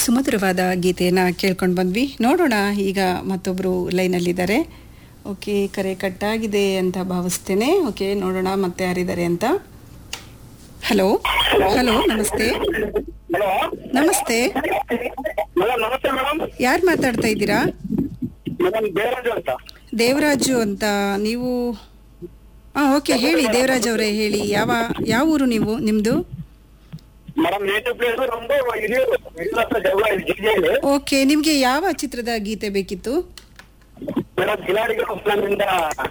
ಸುಮಧುರವಾದ ಗೀತೆಯನ್ನು ಕೇಳ್ಕೊಂಡು ಬಂದ್ವಿ ನೋಡೋಣ ಈಗ ಮತ್ತೊಬ್ಬರು ಲೈನಲ್ಲಿದ್ದಾರೆ ಓಕೆ ಕರೆ ಕಟ್ಟಾಗಿದೆ ಅಂತ ಭಾವಿಸ್ತೇನೆ ಓಕೆ ನೋಡೋಣ ಮತ್ತೆ ಯಾರಿದ್ದಾರೆ ಅಂತ ಹಲೋ ಹಲೋ ನಮಸ್ತೆ ಹಲೋ ನಮಸ್ತೆ ಮೇಡಮ್ ನಮಸ್ತೆ ಮೇಡಮ್ ಯಾರು ಮಾತಾಡ್ತಾ ಇದ್ದೀರಾ ಮೇಡಮ್ ದೇವರಾಜು ಅಂತ ದೇವರಾಜು ಅಂತ ನೀವು ಹಾಂ ಓಕೆ ಹೇಳಿ ದೇವರಾಜ್ ಅವರೇ ಹೇಳಿ ಯಾವ ಯಾವ ಊರು ನೀವು ನಿಮ್ಮದು ಮೇಡಮ್ ನೇಟಿವ್ ಪ್ಲೇಸ್ ನಮ್ದು ಹಿರಿಯೂರು ಹಿರಿಯೂರು ಹತ್ರ ಜಗಳ ಜಿಲ್ಲೆಯಲ್ಲಿ ಓಕೆ ನಿಮಗೆ ಯಾವ ಚಿತ್ರದ ಗೀತೆ ಬೇಕಿತ್ತು ಮೇಡಮ್ ಕಿಲಾಡಿಗಳು ನಮ್ಮಿಂದ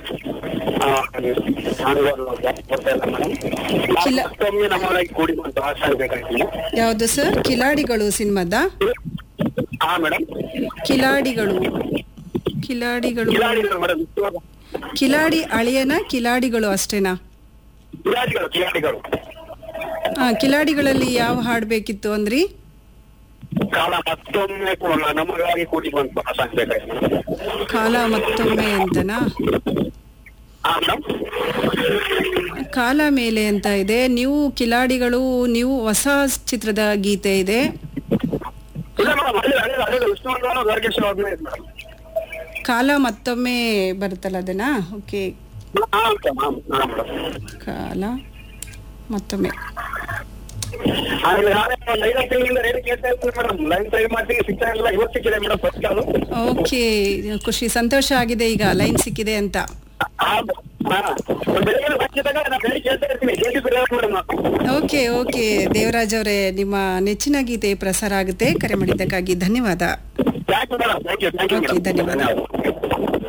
ಹಾಡುಗಳು ಜಾಸ್ತಿ ಬರ್ತಾ ಇಲ್ಲ ಮೇಡಮ್ ಕಿಲ- ಮತ್ತೊಮ್ಮೆ ನಮ್ಮೊಳಗೆ ಕೂಡಿ ಬಂತು ಆಸೆ ಆಗ್ಬೇಕಾಗ್ತದೆ ಯಾವುದು ಸರ್ ಕಿಲಾಡಿಗಳು ಸಿನಿಮಾದ ಹಾ ಮೇಡಮ್ ಕಿಲಾಡಿಗಳು ಕಿಲಾಡಿಗಳು ಕಿಲಾಡಿಗಳು ಮೇಡಮ್ ಕಿಲಾಡಿ ಅಳಿಯನ ಕಿಲಾಡಿಗಳು ಅಷ್ಟೇನಾ ಕಿಲಾಡಿಗಳು ಕಿಲಾಡಿಗಳು ಹಾ ಕಿಲಾಡಿಗಳಲ್ಲಿ ಯಾವ ಹಾಡು ಬೇಕಿತ್ತು ಅಂದ್ರಿ ಕಾಲ ಮತ್ತೊಮ್ಮೆ ಕೂ- ನಮಗಾಗಿ ಕೂಡಿ ಬಂತು ಆಸೆ ಆಗ್ಬೇಕಾಗ್ತದೆ ಕಾಲ ಮತ್ತೊಮ್ಮೆ ಅಂತನಾ ಹಾ ಮೇಡಮ್ ಕಾಲ ಮೇಲೆ ಅಂತ ಇದೆ ನೀವು ಕಿಲಾಡಿಗಳು ನೀವು ಹೊಸ ಚಿತ್ರದ ಗೀತೆ ಇದೆ ಇಲ್ಲ ಮೇಡಮ್ ಅದೇ ಅದೇ ಅದೇ ವಿಷ್ಣುವರ್ಧನ ಗಾರ್ಗೇಶ್ವರ ಅವ್ರನ್ನೇ ಇದೆ ಮೇಡಮ್ ಕಾಲ ಮತ್ತೊಮ್ಮೆ ಬರುತ್ತಲ್ಲ ಅದನ್ನ ಓಕೆ ಹಾ ಓಕೆ ಮ್ಯಾಮ್ ಹಾ ಮೇಡಮ್ ಕಾಲ ಮತ್ತೊಮ್ಮೆ ಆಮೇಲೆ ನಾಳೆ ಒಂದು ಐದು ತಿಂಗಳಿಂದ ರೇಟ್ ಕೇಳ್ತಾ ಇರ್ತೀನಿ ಮೇಡಮ್ ಲೈನ್ ಟ್ರೈ ಮಾಡ್ತೀನಿ ಸಿಗ್ತಾ ಇಲ್ಲ ಇವತ್ತು ಸಿಕ್ಕಿದೆ ಮೇಡಮ್ ಫಸ್ಟ್ ಕಾಲು ಓಕೆ ಖುಷಿ ಸಂತೋಷ ಆಗಿದೆ ಈಗ ಲೈನ್ ಸಿಕ್ಕಿದೆ ಅಂತ ಬೆಳಿಗ್ಗೆ ಹಚ್ಚಿದಾಗ ನಾನು ಬೆಳಿಗ್ಗೆ ಕೇಳ್ತಾ ಇರ್ತೀನಿ ಜಲ್ದಿ ಬಿಡಲ್ಲ ಮೇಡಮ್ ನಾನು ಓಕೆ ಓಕೆ ದೇವರಾಜ್ ಅವರೇ ನಿಮ್ಮ ನೆಚ್ಚಿನ ಗೀತೆ ಪ್ರಸಾರ ಆಗುತ್ತೆ ಕರೆ ಮಾಡಿದ್ದಕ್ಕಾಗಿ ಧನ್ಯವಾದ thank you madam thank you thank you Okay, madam ಧನ್ಯವಾದ.